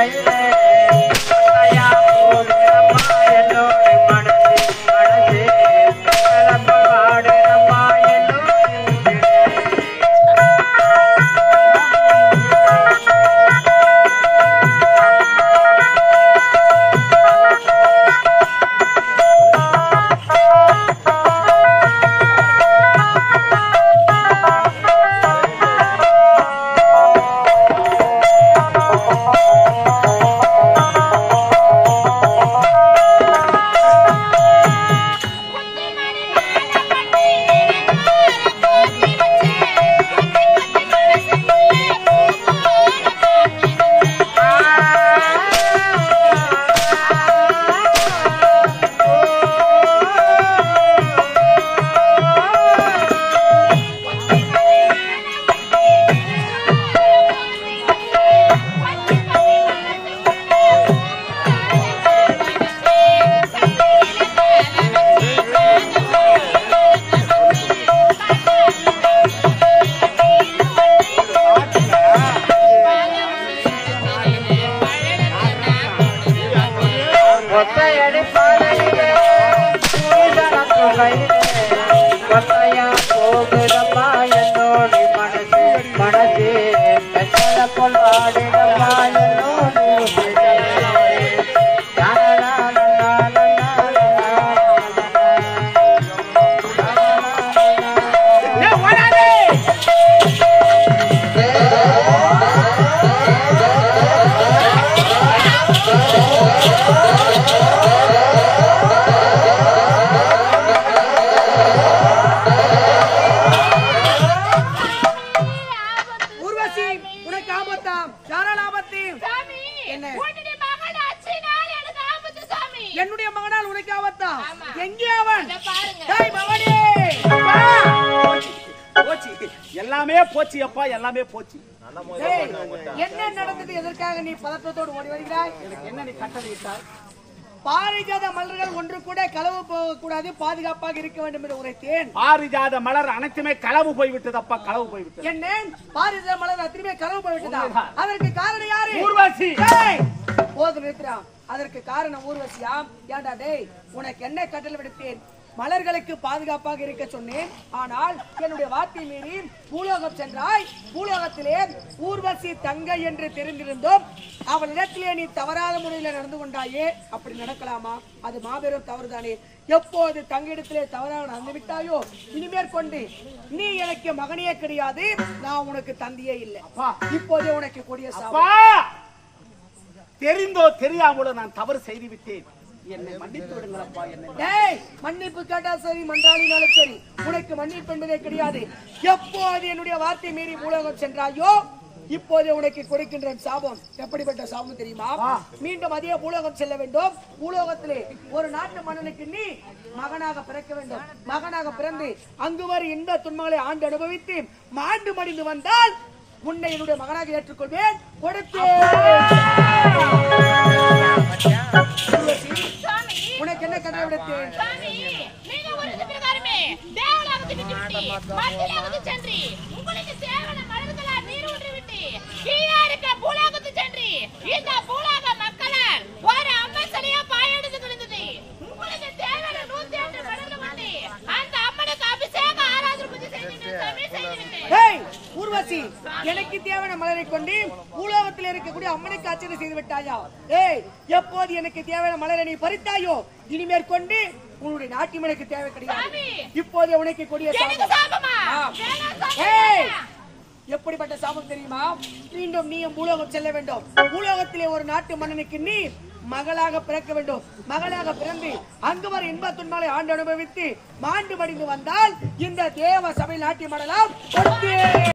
கையிலே கொத்தையா போகிறம்மா என்னோட மனசு மனசு கிளம்ப வாடுறம்மா என்னோட ஒத்தையடி பாதையிலே சீதனத்து கையிலே கொத்தையா போகுதம்மா என்னோட மனசு மனசு பெற்றத போல் வாடிடம்மா என்னோட ஊர்வசி உனக்கு ஆபத்தாம் யாரால் ஆபத்து சாமி என்ன? உன்னுடைய மகன் அச்சினால் எனக்கு ஆபத்து சாமி என்னுடைய மகனால் உனக்கு ஆபத்தா ஆமா. எங்கே அவன் இத பாருங்க டேய் பவானி போச்சு எல்லாமே போச்சு அப்பா எல்லாமே போச்சு டேய், என்ன நடந்தது எதற்காக நீ பதற்றத்தோடு ஓடி வருகிறாய் எனக்கு என்ன நீ கட்டளை இட்டாய் பாரிஜாத மலர்கள் ஒன்று கூட களவு போகக்கூடாது பாதுகாப்பாக இருக்க வேண்டும் என்று உரைத்தேன் பாரிஜாத மலர் அனைத்துமே களவு போய்விட்டது அப்பா களவு போய்விட்டது என்ன பாரிஜாத மலர் அத்தனையுமே களவு போய்விட்டதா அதற்கு காரணம் யாரு ஊர்வசி டேய், போதும் நிறுத்துறான் அதற்கு காரணம் ஊர்வசியாம் ஏண்டா டேய் உனக்கு என்ன கட்டளை விடுத்தேன் மலர்களுக்கு பாதுகாப்பாக இருக்க சொன்னேன் ஆனால் என்னுடைய வார்த்தை மீறி பூலோகம் சென்றாய் பூலோகத்திலே ஊர்வசி தங்கை என்று தெரிந்திருந்தோம் அவளிடத்திலே நீ தவறாத முறையில் நடந்து கொண்டாயே அப்படி நடக்கலாமா அது மாபெரும் தவறுதானே எப்போது தங்கிடத்திலே தவறாக நடந்து விட்டாயோ இனிமேற்கொண்டு நீ எனக்கு மகனே கிடையாது நான் உனக்கு தந்தையே இல்லை இப்போதே உனக்கு கொடிய சாபம் அப்பா தெரிந்தோ தெரியாமலோ நான் தவறு செய்து விட்டேன் என்னை மன்னித்து விடுங்களப்பா என்னை டேய் மன்னிப்பு கேட்டா சரி மன்றாடினாலும் சரி உனக்கு மன்னிப்பு என்பதே கிடையாது எப்போது என்னுடைய வார்த்தை மீறி பூலோகம் சென்றாயோ இப்போதே உனக்கு கொடுக்கின்ற சாபம் எப்படிப்பட்ட சாபம் தெரியுமா மீண்டும் அதே பூலோகம் செல்ல வேண்டும் பூலோகத்திலே ஒரு நாட்டு மன்னனுக்கு நீ மகனாக பிறக்க வேண்டும் மகனாக பிறந்து அங்கு வரும் இன்ப துன்பங்களை ஆண்டு அனுபவித்து மாண்டு மடிந்து வந்தால் உன்னை என்னுடைய மகனாக ஏற்றுக்கொள்வேன் கொடுத்தேன் சாமி உனக்கு என்ன கதை விடுத்தேன் சாமி நீங்க உறுதி பிரகாரமே தேவலாகத்து விட்டு விட்டு மத்தியிலாகத்து சென்று உங்களுக்கு சேவன மலர்களால் நீர் ஊற்றி விட்டு கீழே இருக்க பூலாகத்து சென்று இந்த பூலாக மக்களால் ஒரு அம்மன் சிலையா பாயெடுத்து கிடந்தது உங்களுக்கு தேவையான நூத்தி எட்டு மடங்கு வந்து அந்த அம்மனுக்கு அபிஷேக ஆராதனை பூஜை செய்துட்டு சாமி செய்துட்டு ஏய் ஊர்வசி எனக்கு தேவையான மலரை கொண்டு பூலோகத்தில் இருக்கக்கூடிய அம்மனுக்கு அர்ச்சனை செய்து விட்டாயா ஏய் எப்போது எனக்கு தேவையான மலரை நீ பறித்தாயோ இனிமேற்கொண்டு உன்னுடைய நாட்டியம் எனக்கு தேவை கிடையாது சாமி. இப்போது உனக்கு கொடிய எனக்கு சாபம் சாபமா ஆம். வேணாம் சாமி ஏய் வேணாம். எப்படிப்பட்ட சாபம் தெரியுமா மீண்டும் நீயும் பூலோகம் செல்ல வேண்டும் பூலோகத்திலே ஒரு நாட்டு மன்னனுக்கு நீ மகளாக பிறக்க வேண்டும் மகளாக பிறந்து அங்கு வர இன்ப துன்பங்களை ஆண்டு அனுபவித்து மாண்டு மடிந்து வந்தால் இந்த தேவ சபை நாட்டியம் ஆடலாம் கொடுத்தேன்